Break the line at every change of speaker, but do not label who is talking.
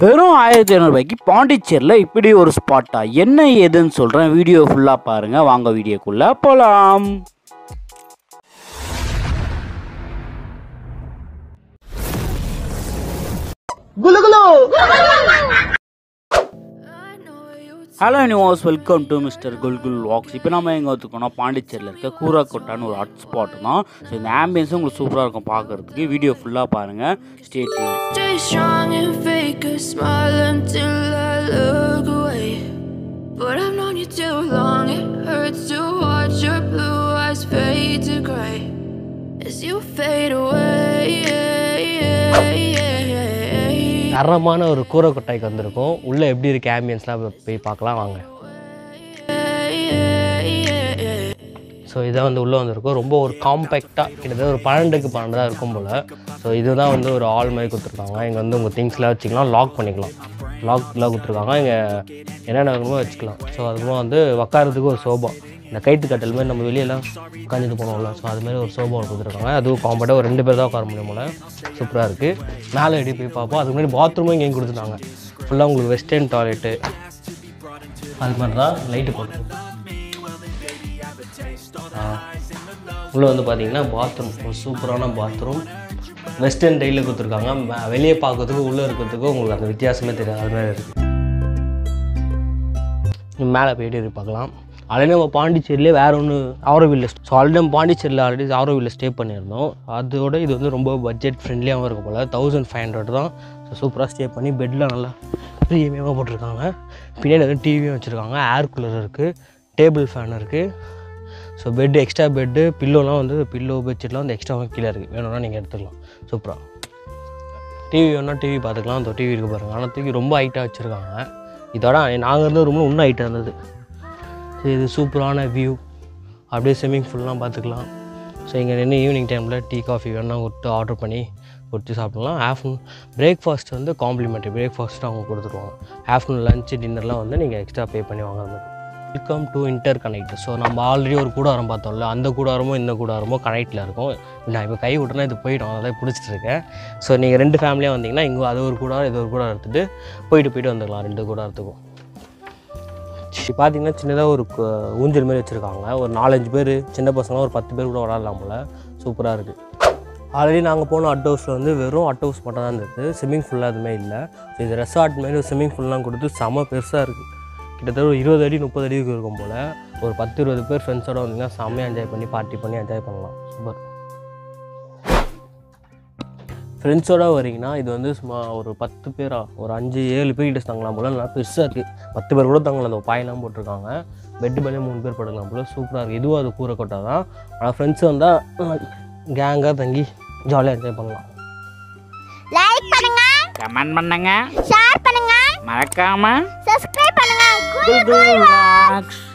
வெறும் ஆயிரத்தி ஐநூறுபாய்க்கு பாண்டிச்சேரியில் இப்படி ஒரு ஸ்பாட்டா என்ன ஏதுன்னு சொல்கிறேன் வீடியோ ஃபுல்லாக பாருங்கள் வாங்க வீடியோக்குள்ளே போகலாம் hello Nivas welcome to mister குல்குல் வாக்ஸ் இப்போ நம்ம எங்கே வந்துருக்கோம்னா பாண்டிச்சேரியில் இருக்க கூராக்கோட்டான்னு ஒரு ஹாட் ஸ்பாட் தான் ஸோ இந்த ஆம்பியன்ஸும் உங்களுக்கு சூப்பராக இருக்கும் பார்க்குறதுக்கு வீடியோ ஃபுல்லாக பாருங்கள் stay
Stay strong and fake a smile until I look away. But I've known you too long, it hurts to watch your blue eyes fade to gray as you fade away.
தரமான ஒரு கூரை கொட்டாய்க்கு வந்திருக்கோம் உள்ளே எப்படி இருக்கு ஆம்பியன்ஸ்லாம் போய் பார்க்கலாம் வாங்க ஸோ இதான் வந்து உள்ளே வந்திருக்கும் ரொம்ப ஒரு காம்பேக்டாக கிட்டத்தட்ட ஒரு பன்னெண்டுக்கு பன்னெண்டு தான் இருக்கும் போல் ஸோ இதுதான் வந்து ஒரு ஆல் மாதிரி கொடுத்துருக்காங்க இங்கே வந்து உங்கள் திங்ஸ்லாம் வச்சுக்கலாம் லாக் பண்ணிக்கலாம் லாக்லாம் கொடுத்துருக்காங்க இங்கே என்னென்ன வேணுமோ வச்சுக்கலாம் ஸோ அதுக்கப்புறம் வந்து உட்காரத்துக்கு ஒரு சோபா இந்த கைத்து கட்டல் மாதிரி நம்ம வெளியெல்லாம் உட்காந்துட்டு போனோம்ல ஸோ அது மாதிரி ஒரு சோபா ஒன்று கொடுத்துருக்காங்க அதுவும் காம்பேக்டாக ஒரு ரெண்டு பேர் தான் உட்கார முடியும் போல் சூப்பராக இருக்குது மேலே எடி போய் பார்ப்போம் அதுக்கு முன்னாடி பாத்ரூமும் இங்கேயும் கொடுத்துருக்காங்க ஃபுல்லாக உங்களுக்கு வெஸ்டர்ன் டாய்லெட்டு அது மாதிரி தான் லைட்டு போட்டு உள்ளே வந்து பார்த்தீங்கன்னா பாத்ரூம் ஒரு சூப்பரான பாத்ரூம் வெஸ்டர்ன் டைலில் கொடுத்துருக்காங்க ம- வெளியே பார்க்கறதுக்கு உள்ளே இருக்கிறதுக்கும் உங்களுக்கு அந்த வித்தியாசமே தெரியாது அது மாதிரி இருக்குது மேலே போயிட்டு இருக்கு பார்க்கலாம் ஆல்ரெடி நம்ம பாண்டிச்சேரியிலே வேறு ஒன்று ஆரோவில்ல ஸோ ஆல்ரெடி நம்ம பாண்டிச்சேரியில் ஆல்ரெடி ஆரோவில்ல ஸ்டே பண்ணியிருந்தோம் அதோட இது வந்து ரொம்ப பட்ஜெட் ஃப்ரெண்ட்லியாகவும் இருக்கும் போல் தௌசண்ட் ஃபைவ் ஹண்ட்ரட் தான் ஸோ சூப்பராக ஸ்டே பண்ணி பெட்டில் நல்லா ப்ரீமியமாக போட்டிருக்காங்க பின்னாடி வந்து டிவியும் வச்சுருக்காங்க ஏர் கூலர் இருக்குது டேபிள் ஃபேன் இருக்குது ஸோ பெட்டு எக்ஸ்ட்ரா பெட்டு பில்லோலாம் வந்து பில்லோ பெட்ஷீட்லாம் வந்து எக்ஸ்ட்ரா கீழே இருக்குது வேணும்னா நீங்கள் எடுத்துக்கலாம் சூப்பராக டிவி வேணால் டிவி பார்த்துக்கலாம் அந்த டிவி இருக்குது பாருங்கள் ஆனால் தூக்கி ரொம்ப ஹைட்டாக வச்சுருக்காங்க இதோட நாங்கள் இருந்த ரூமில் இன்னும் ஹைட்டாக இருந்தது ஸோ இது சூப்பரான வியூ அப்படியே ஸ்விம்மிங் ஃபுல்லாம் பார்த்துக்கலாம் ஸோ இங்கே நின்று ஈவினிங் டைமில் டீ காஃபி வேணால் விட்டு ஆர்டர் பண்ணி கொடுத்து சாப்பிடலாம் ஆஃப்டர்நூன் பிரேக்ஃபாஸ்ட் வந்து காம்ப்ளிமெண்ட்ரி பிரேக்ஃபாஸ்ட் அவங்க கொடுத்துருவாங்க ஆஃப்டர்நூன் லஞ்சு டின்னர்லாம் வந்து நீங்கள் எக்ஸ்ட்ரா பே பண்ணி வாங்குற மாதிரி welcome to interconnect so நம்ம ஆல்ரெடி ஒரு கூடாரம் பார்த்தோம்ல அந்த கூடாரமும் இந்த கூடாரமும் கனெக்டில் இருக்கும் நான் இப்போ கை விட்டேன்னா இது போயிடும் அதான் பிடிச்சிட்டு இருக்கேன் ஸோ நீங்கள் ரெண்டு ஃபேமிலியாக வந்தீங்கன்னா இங்கே அது ஒரு கூடாரம் இது ஒரு கூடாரம் எடுத்துகிட்டு போயிட்டு போயிட்டு வந்துக்கலாம் ரெண்டு கூடாரத்துக்கும் இப்போ பார்த்தீங்கன்னா சின்னதாக ஒரு கு- ஊஞ்சல் மாதிரி வச்சுருக்காங்க ஒரு நாலஞ்சு பேர் சின்ன பசங்க ஒரு பத்து பேர் கூட விளாட்லாம் போல் சூப்பராக இருக்குது ஆல்ரெடி நாங்கள் போன அட் ஹவுஸில் வந்து வெறும் அட் ஹவுஸ் மட்டும் தான் இருந்தது ஸ்விம்மிங் ஃபுல்லாக எதுவுமே இல்லை ஸோ இது ரெசார்ட் மாதிரி ஒரு ஸ்விம்மிங் ஃபுல்லாம் கொடுத்து செம பெருசாக இருக்குது கிட்டத்தட்ட ஒரு இருபது அடி முப்பது அடிக்கு இருக்கும் போல் ஒரு பத்து இருபது பேர் ஃப்ரெண்ட்ஸோட வந்தீங்கன்னா செம்மையாக என்ஜாய் பண்ணி பார்ட்டி பண்ணி என்ஜாய் பண்ணலாம் சூப்பர் ஃப்ரெண்ட்ஸோட வரீங்கன்னா இது வந்து சும்மா ஒரு பத்து பேரா ஒரு அஞ்சு ஏழு பேர் கிட்ட தங்கலாம் போல் நல்லா பெருசாக இருக்குது பத்து பேர் கூட தங்கலாம் அந்த பாயெல்லாம் போட்டிருக்காங்க பெட்டு மேலே மூணு பேர் படுக்கலாம் போல் சூப்பராக இருக்குது இதுவும் அது கூரை கொட்டை தான் ஆனால் ஃப்ரெண்ட்ஸ் வந்தால் கேங்காக தங்கி ஜாலியாக என்ஜாய் பண்ணலாம்
லைக் பண்ணுங்க
கமெண்ட் பண்ணுங்க
ஷேர் பண்ணுங்க
மறக்காம
சப்ஸ்கிரைப் பண்ணுங்க
Google Vlogs.